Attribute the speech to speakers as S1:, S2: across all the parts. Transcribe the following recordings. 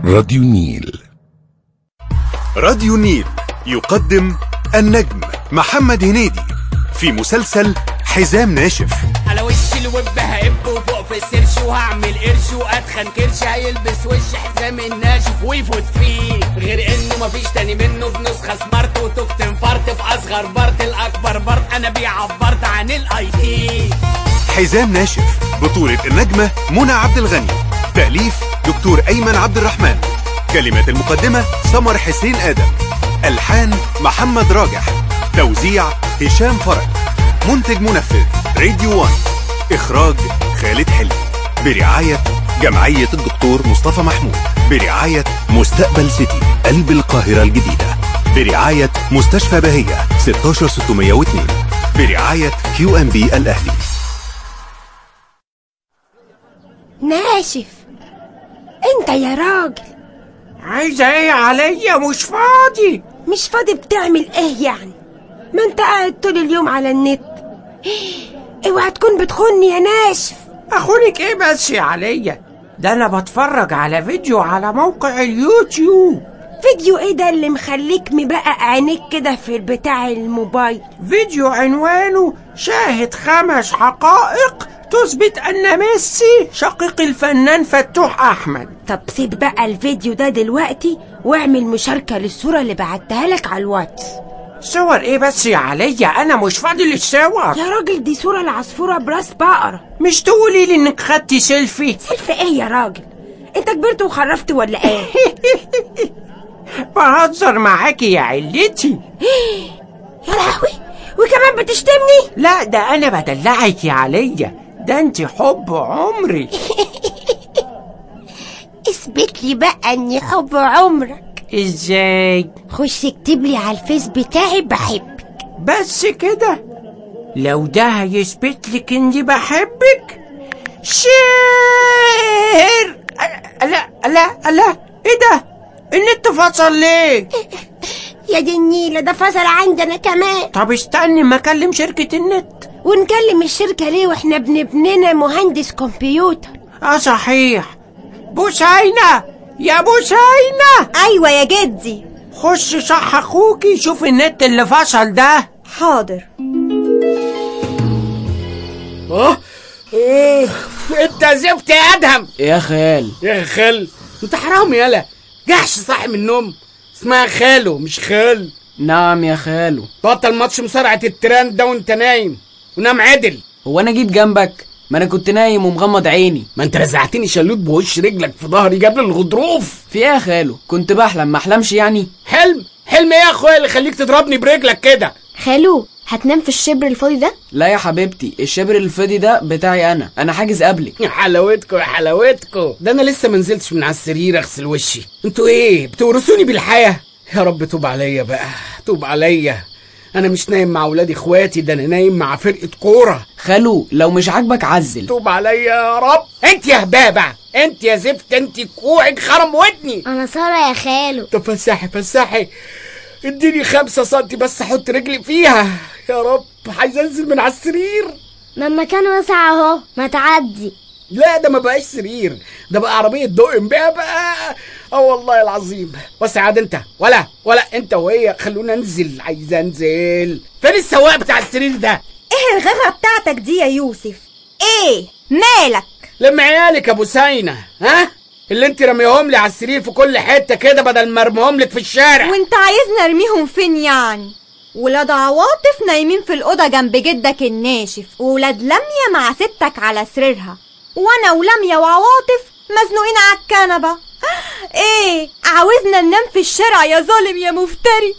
S1: راديو النيل
S2: راديو النيل يقدم النجم محمد هنيدي في مسلسل حزام ناشف
S3: على وش الوب هقب وفوق في السيرش وهعمل قرش واتخن كرش هيلبس وش حزام الناشف ويفوت فيه غير انه مفيش تاني منه بنسخه سمارت وتوكت انفرت في اصغر بارت الاكبر بارت انا بيه عبرت عن الاي تي
S2: حزام ناشف بطولة النجمة منى عبد الغني تأليف دكتور أيمن عبد الرحمن كلمات المقدمة سمر حسين آدم ألحان محمد راجح توزيع هشام فرج منتج منفذ راديو وان إخراج خالد حلمي برعاية جمعية الدكتور مصطفى محمود برعاية مستقبل سيتي قلب القاهرة الجديدة برعاية مستشفى بهية 16602 برعاية كيو ام بي الأهلي
S4: ناشف انت يا راجل
S5: عايزة ايه عليا مش فاضي
S4: مش فاضي بتعمل ايه يعني ما انت قاعد طول اليوم على النت اوعى تكون بتخوني يا ناشف
S5: اخونك ايه بس يا عليا ده انا بتفرج على فيديو على موقع اليوتيوب
S4: فيديو ايه ده اللي مخليك مبقى عينيك كده في بتاع الموبايل
S5: فيديو عنوانه شاهد خمس حقائق تثبت ان ميسي شقيق الفنان فتوح احمد
S4: طب سيب بقى الفيديو ده دلوقتي واعمل مشاركة للصورة اللي بعتها لك على الواتس
S5: صور ايه بس يا عليا انا مش فاضي للصور
S4: يا راجل دي صورة العصفورة براس بقرة
S5: مش تقولي لي انك خدتي سيلفي
S4: سيلفي ايه يا راجل انت كبرت وخرفت ولا ايه
S5: بهزر معاكي يا علتي
S4: يا لهوي وكمان بتشتمني
S5: لا ده انا بدلعك يا عليا ده انت حب عمري
S4: اثبت لي بقى اني حب عمرك
S5: ازاي
S4: خش اكتب لي على الفيس بتاعي بحبك
S5: بس كده لو ده هيثبت لك اني بحبك شير لا لا لا ايه ده النت فصل ليه
S4: يا دي النيلة ده فصل عندنا كمان
S5: طب استني ما اكلم شركة النت
S4: ونكلم الشركة ليه واحنا ابن ابننا مهندس كمبيوتر
S5: اه صحيح بوسينة يا بوسينة
S6: ايوه يا جدي
S5: خش صح اخوكي شوف النت اللي فصل ده
S6: حاضر
S3: اه اه انت زفت يا ادهم
S7: يا خال
S3: يا خال انت حرام يالا جحش صاحي من النوم اسمها خالو مش خال
S7: نعم يا خالو
S3: بطل ماتش مصارعة الترند ده وانت نايم ونام عدل
S7: هو انا جيت جنبك ما انا كنت نايم ومغمض عيني
S3: ما انت رزعتني شلوت بوش رجلك في ظهري جاب لي الغضروف
S7: في ايه يا خالو كنت بحلم ما احلمش يعني
S3: حلم حلم ايه يا اخويا اللي يخليك تضربني برجلك كده
S6: خالو هتنام في الشبر الفاضي ده
S7: لا يا حبيبتي الشبر الفاضي ده بتاعي انا انا حاجز قبلك
S3: يا حلاوتكو يا حلاوتكو ده انا لسه ما نزلتش من على السرير اغسل وشي انتوا ايه بتورثوني بالحياه يا رب توب عليا بقى توب عليا انا مش نايم مع ولادي اخواتي ده انا نايم مع فرقه كوره
S7: خالو لو مش عاجبك عزل
S3: توب عليا يا رب انت يا هبابه انت يا زفت انت كوعك خرم ودني
S6: انا ساره يا خالو
S3: طب فسحي فسحي اديني خمسة سنتي بس احط رجلي فيها يا رب عايز انزل من على السرير
S6: ما المكان واسع اهو ما تعدي
S3: لا ده ما بقاش سرير ده بقى عربية دقم بيها بقى اه والله العظيم بس عاد انت ولا ولا انت وهي خلونا انزل عايز انزل فين السواق بتاع السرير ده
S6: ايه الغيرة بتاعتك دي يا يوسف ايه مالك
S3: لم عيالك يا ابو ساينة ها اللي انت رميهم لي على السرير في كل حتة كده بدل ما ارميهم لك في الشارع
S6: وانت عايزني ارميهم فين يعني ولاد عواطف نايمين في الأوضة جنب جدك الناشف وولاد لميا مع ستك على سريرها وانا ولميا وعواطف مزنوقين على الكنبة ايه عاوزنا ننام في الشارع يا ظالم يا مفتري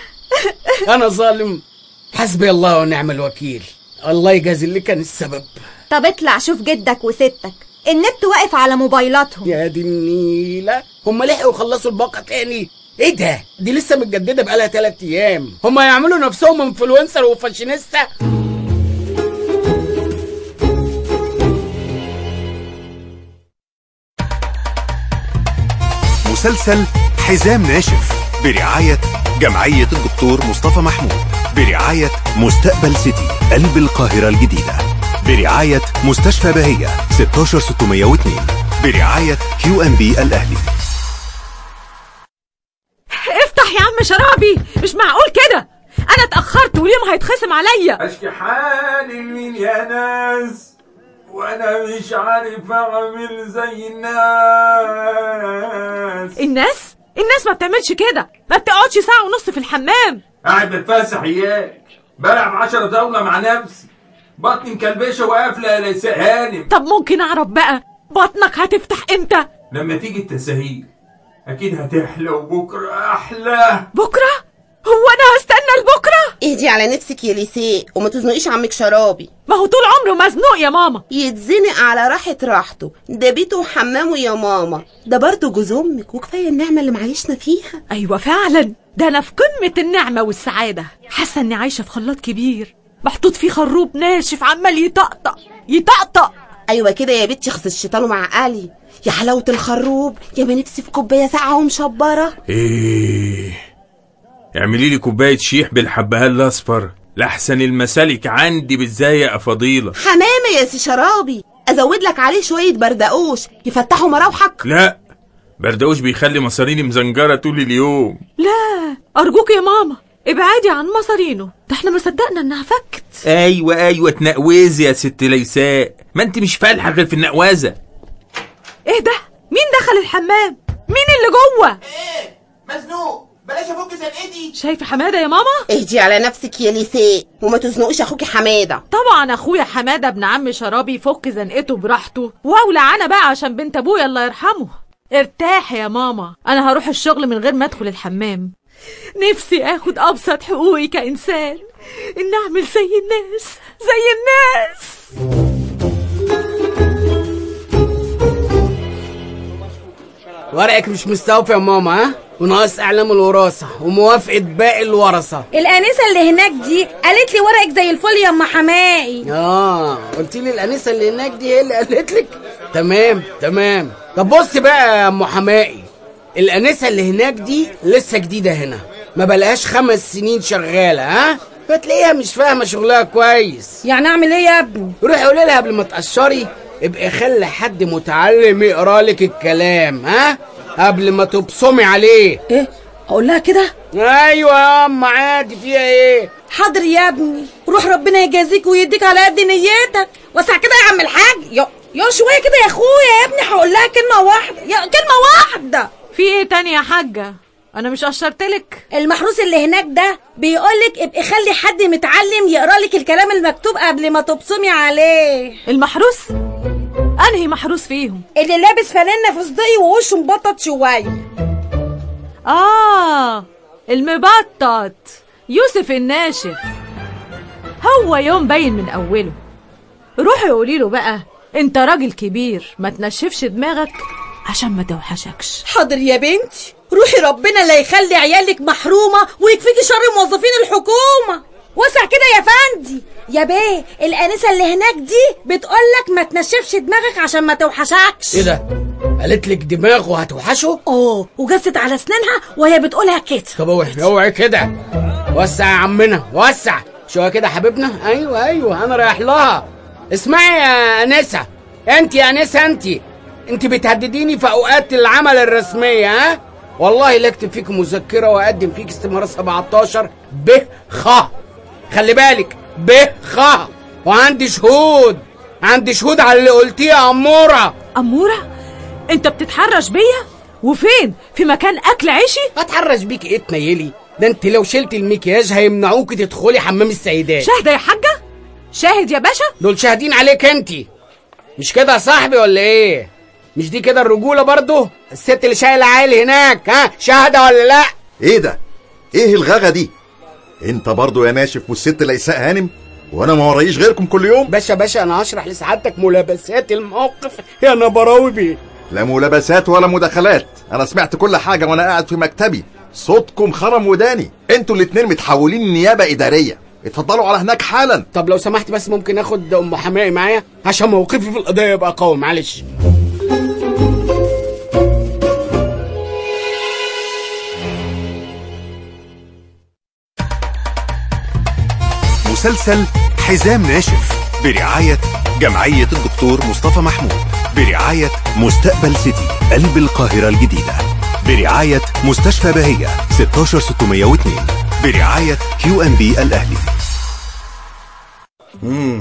S3: انا ظالم حسبي الله ونعم الوكيل الله يجازي اللي كان السبب
S6: طب اطلع شوف جدك وستك النت واقف على موبايلاتهم
S3: يا دي النيلة هم لحقوا يخلصوا الباقة تاني ايه ده دي لسه متجددة بقالها تلات ايام هم يعملوا نفسهم انفلونسر وفاشينيستا
S2: مسلسل حزام ناشف برعاية جمعية الدكتور مصطفى محمود برعاية مستقبل سيتي قلب القاهرة الجديدة برعاية مستشفى بهية 16602 برعاية كيو ام بي الأهلي
S1: عم شرابي مش معقول كده انا اتاخرت واليوم هيتخصم عليا
S8: اشكي حالي لمين يا ناس وانا مش عارف اعمل زي الناس
S1: الناس الناس ما بتعملش كده ما بتقعدش ساعه ونص في الحمام
S8: قاعد بتفسح اياك بلعب عشرة طاولة مع نفسي بطني مكلبشة وقافلة يا ليس هانم
S1: طب ممكن اعرف بقى بطنك هتفتح امتى
S8: لما تيجي التساهيل اكيد هتحلى وبكرة احلى
S1: بكره هو انا هستنى لبكره
S9: اهدي على نفسك يا ليساء وما تزنقيش عمك شرابي
S1: ما هو طول عمره مزنوق يا ماما
S9: يتزنق على راحة راحته ده بيته وحمامه يا ماما ده برضه جوز امك وكفايه النعمه اللي معيشنا فيها
S1: ايوه فعلا ده انا في قمه النعمه والسعاده حاسه اني عايشه في خلاط كبير محطوط فيه خروب ناشف عمال يطقطق يطقطق
S9: ايوه كده يا بنتي خص الشيطان ومعقلي يا حلاوه الخروب يا ما نفسي في كوبايه ساقعه ومشبره
S8: ايه اعملي لي كوباية شيح بالحبهان الاصفر لحسن المسالك عندي بالزايق يا فضيلة
S9: حمامه يا سي شرابي ازود لك عليه شويه بردقوش يفتحوا مراوحك
S8: لا بردقوش بيخلي مصاريني مزنجرة طول اليوم
S1: لا ارجوك يا ماما ابعدي عن مصارينه ده احنا ما صدقنا انها فكت
S8: ايوه ايوه تنقوزي يا ست ليساء ما انت مش فالحة غير في النقوازة
S1: ايه ده مين دخل الحمام مين اللي جوه
S10: مزنوق بلاش افك زنقتي
S1: شايفه حماده يا ماما
S9: اهدي على نفسك يا ليساء وما تزنقوش اخوكي حماده
S1: طبعا اخويا حماده ابن عم شرابي يفك زنقته براحته واولى انا بقى عشان بنت ابويا الله يرحمه ارتاحي يا ماما انا هروح الشغل من غير ما ادخل الحمام نفسي اخد ابسط حقوقي كانسان ان اعمل زي الناس زي الناس
S3: ورقك مش مستوفي يا ماما ها وناقص اعلام الوراثه وموافقه باقي الورثه
S11: الانسه اللي هناك دي قالت لي ورقك زي الفل يا ام حمائي
S3: اه قلت لي الانسه اللي هناك دي هي اللي قالت لك تمام تمام طب بص بقى يا ام حمائي الانسه اللي هناك دي لسه جديده هنا ما بلهاش خمس سنين شغاله ها فتلاقيها مش فاهمه شغلها كويس
S11: يعني اعمل ايه يا ابني
S3: روحي قولي لها قبل ما تقشري ابقي خلي حد متعلم يقرا لك الكلام ها قبل ما تبصمي عليه
S11: ايه اقول لها كده
S3: ايوه يا ام عادي فيها ايه
S11: حاضر يا ابني روح ربنا يجازيك ويديك على قد نيتك وسع كده يا عم الحاج يا يا شويه كده يا اخويا يا ابني هقول لها كلمه واحده يا كلمه واحده
S1: في ايه تاني يا حاجه انا مش قشرتلك
S11: المحروس اللي هناك ده بيقولك ابقي خلي حد متعلم يقرا لك الكلام المكتوب قبل ما تبصمي عليه
S1: المحروس انهي محروس فيهم
S11: اللي لابس فانلة فستقي ووشه مبطط شويه
S1: اه المبطط يوسف الناشف هو يوم باين من اوله روحي قولي له بقى انت راجل كبير ما تنشفش دماغك عشان ما توحشكش
S11: حاضر يا بنتي روحي ربنا لا يخلي عيالك محرومة ويكفيكي شر موظفين الحكومة وسع كده يا فندي يا بيه الانسة اللي هناك دي بتقولك ما تنشفش دماغك عشان ما توحشكش
S3: ايه ده قالت لك دماغه هتوحشه
S11: اه وجست على اسنانها وهي بتقولها كده
S3: طب اوعي اوعي كده وسع يا عمنا وسع شويه كده حبيبنا ايوه ايوه انا رايح لها اسمعي يا انسه انت يا انسه انت انت بتهدديني في اوقات العمل الرسميه ها والله لا اكتب فيك مذكره واقدم فيك استماره 17 ب خ خلي بالك ب خ وعندي شهود عندي شهود على اللي قلتيه يا اموره
S1: اموره انت بتتحرش بيا وفين في مكان اكل عيشي
S3: اتحرش بيك ايه تنيلي ده انت لو شلت المكياج هيمنعوك تدخلي حمام السيدات
S1: شاهده يا حاجه شاهد يا باشا
S3: دول شاهدين عليك انت مش كده يا صاحبي ولا ايه مش دي كده الرجوله برضه الست اللي شايله عيل هناك ها شاهده ولا لا
S12: ايه ده ايه الغغا دي انت برضو يا ناشف والست ليساء هانم وانا ما ورايش غيركم كل يوم
S3: باشا باشا انا هشرح لسعادتك ملابسات الموقف يا نبراوي بيه
S12: لا ملابسات ولا مداخلات انا سمعت كل حاجه وانا قاعد في مكتبي صوتكم خرم وداني انتوا الاتنين متحولين نيابه اداريه اتفضلوا على هناك حالا
S3: طب لو سمحت بس ممكن اخد ام حمائي معايا عشان موقفي في القضيه يبقى قوي معلش
S2: مسلسل حزام ناشف برعاية جمعية الدكتور مصطفى محمود برعاية مستقبل سيتي قلب القاهرة الجديدة برعاية مستشفى بهية 16602 برعاية كيو ام بي الأهلي
S13: امم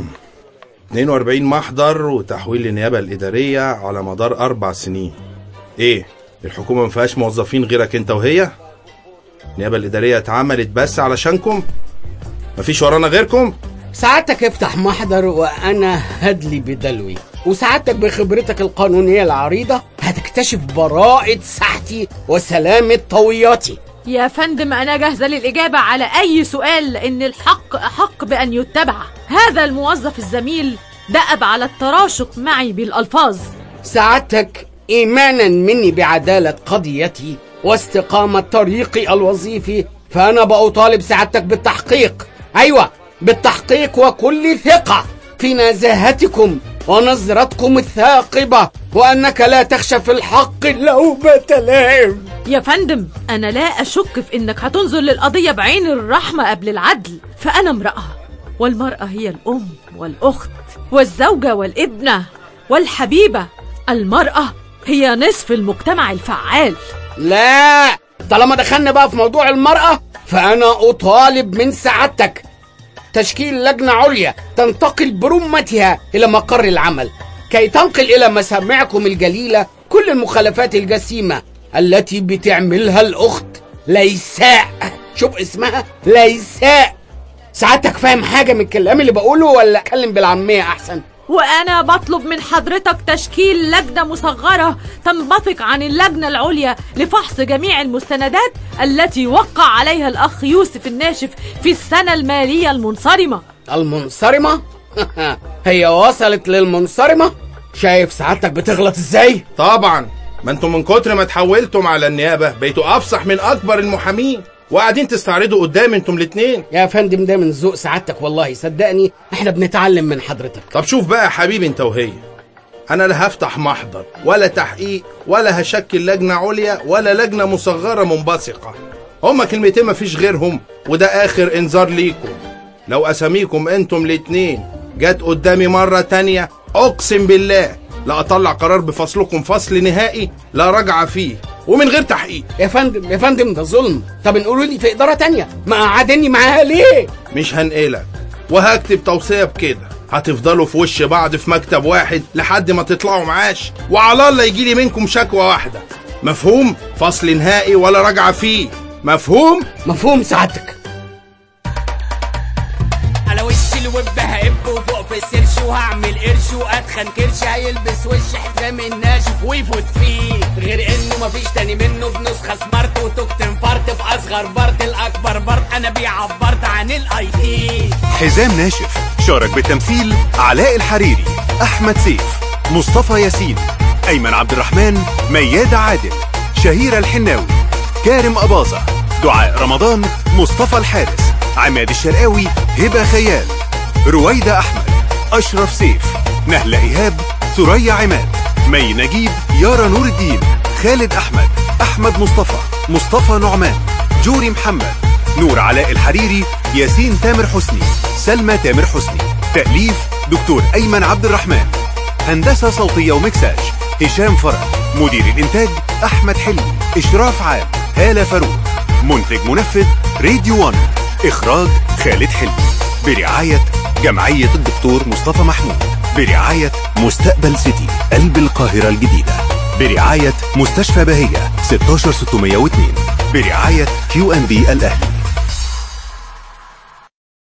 S13: 42 محضر وتحويل للنيابة الإدارية على مدار أربع سنين إيه الحكومة ما فيهاش موظفين غيرك أنت وهي النيابة الإدارية اتعملت بس علشانكم مفيش ورانا غيركم
S3: سعادتك افتح محضر وانا هدلي بدلوي وسعادتك بخبرتك القانونية العريضة هتكتشف براءة ساحتي وسلامة طوياتي
S1: يا فندم أنا جاهزة للإجابة على أي سؤال لأن الحق أحق بأن يتبع هذا الموظف الزميل دأب على التراشق معي بالألفاظ
S3: سعادتك إيمانا مني بعدالة قضيتي واستقامة طريقي الوظيفي فأنا بأطالب سعادتك بالتحقيق أيوة بالتحقيق وكل ثقة في نزاهتكم ونظرتكم الثاقبة وأنك لا تخشى في الحق لومة لائم
S1: يا فندم أنا لا أشك في إنك هتنظر للقضية بعين الرحمة قبل العدل فأنا امرأة والمرأة هي الأم والأخت والزوجة والابنة والحبيبة المرأة هي نصف المجتمع الفعال
S3: لا طالما دخلنا بقى في موضوع المرأة فأنا أطالب من سعادتك تشكيل لجنة عليا تنتقل برمتها إلى مقر العمل كي تنقل إلى مسامعكم الجليلة كل المخالفات الجسيمة التي بتعملها الأخت ليساء شوف اسمها ليساء سعادتك فاهم حاجة من الكلام اللي بقوله ولا أتكلم بالعامية أحسن
S1: وأنا بطلب من حضرتك تشكيل لجنة مصغرة تنبثق عن اللجنة العليا لفحص جميع المستندات التي وقع عليها الأخ يوسف الناشف في السنة المالية المنصرمة
S3: المنصرمة؟ هي وصلت للمنصرمة؟ شايف سعادتك بتغلط ازاي؟
S13: طبعا ما انتم من كتر ما اتحولتم على النيابة بقيتوا أفصح من أكبر المحامين وقاعدين تستعرضوا قدام انتم الاتنين
S3: يا فندم ده من ذوق سعادتك والله صدقني احنا بنتعلم من حضرتك
S13: طب شوف بقى يا حبيبي انت وهي انا لا هفتح محضر ولا تحقيق ولا هشكل لجنة عليا ولا لجنة مصغرة منبثقة هما كلمتين مفيش غيرهم وده اخر انذار ليكم لو اساميكم انتم الاتنين جت قدامي مرة تانية اقسم بالله لا اطلع قرار بفصلكم فصل نهائي لا رجعة فيه ومن غير تحقيق
S3: يا فندم يا فندم ده ظلم طب نقولوا لي في إدارة تانية ما قعدني معاها ليه؟
S13: مش هنقلك وهكتب توصية بكده هتفضلوا في وش بعض في مكتب واحد لحد ما تطلعوا معاش وعلى الله يجيلي منكم شكوى واحدة مفهوم فصل نهائي ولا رجعة فيه مفهوم
S3: مفهوم سعادتك
S14: على وش الوب هقب وفوق في السيرش وهعمل قرش واتخن كرش هيلبس وش حزام الناشف ويفوت فيه غير انه مفيش تاني منه بنسخه سمارت وتوكت انفرت في اصغر بارت الاكبر بارت انا بيه عبرت عن الاي تي
S2: حزام ناشف شارك بالتمثيل علاء الحريري أحمد سيف مصطفى ياسين أيمن عبد الرحمن ميادة عادل شهيرة الحناوي كارم أباظة دعاء رمضان مصطفى الحارس عماد الشرقاوي هبة خيال رويدة أحمد أشرف سيف نهلة إيهاب ثريا عماد مي نجيب يارا نور الدين خالد أحمد أحمد مصطفى مصطفى نعمان جوري محمد نور علاء الحريري ياسين تامر حسني سلمى تامر حسني تأليف دكتور أيمن عبد الرحمن هندسة صوتية ومكساج هشام فرج مدير الإنتاج أحمد حلمي إشراف عام هالة فاروق منتج منفذ راديو 1 إخراج خالد حلمي برعاية جمعية الدكتور مصطفى محمود برعاية مستقبل سيتي قلب القاهرة الجديدة برعاية مستشفى بهية 16602 برعاية كيو ام بي الأهلي